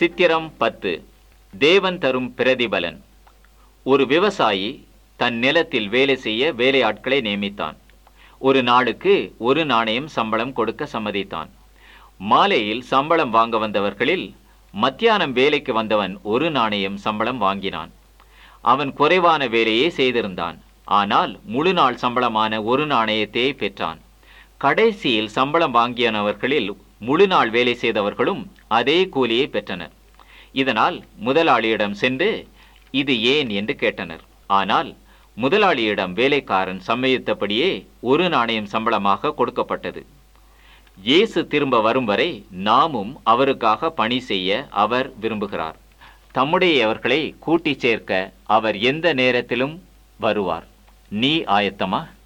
சித்திரம் பத்து தேவன் தரும் பிரதிபலன் ஒரு விவசாயி தன் நிலத்தில் வேலை செய்ய வேலையாட்களை நியமித்தான் ஒரு நாளுக்கு ஒரு நாணயம் சம்பளம் கொடுக்க சம்மதித்தான் மாலையில் சம்பளம் வாங்க வந்தவர்களில் மத்தியானம் வேலைக்கு வந்தவன் ஒரு நாணயம் சம்பளம் வாங்கினான் அவன் குறைவான வேலையே செய்திருந்தான் ஆனால் முழு நாள் சம்பளமான ஒரு நாணயத்தை பெற்றான் கடைசியில் சம்பளம் வாங்கியனவர்களில் முழு நாள் வேலை செய்தவர்களும் அதே கூலியை பெற்றனர் இதனால் முதலாளியிடம் சென்று இது ஏன் என்று கேட்டனர் ஆனால் முதலாளியிடம் வேலைக்காரன் சம்மதித்தபடியே ஒரு நாணயம் சம்பளமாக கொடுக்கப்பட்டது இயேசு திரும்ப வரும் வரை நாமும் அவருக்காக பணி செய்ய அவர் விரும்புகிறார் தம்முடையவர்களை கூட்டிச் சேர்க்க அவர் எந்த நேரத்திலும் வருவார் நீ ஆயத்தமா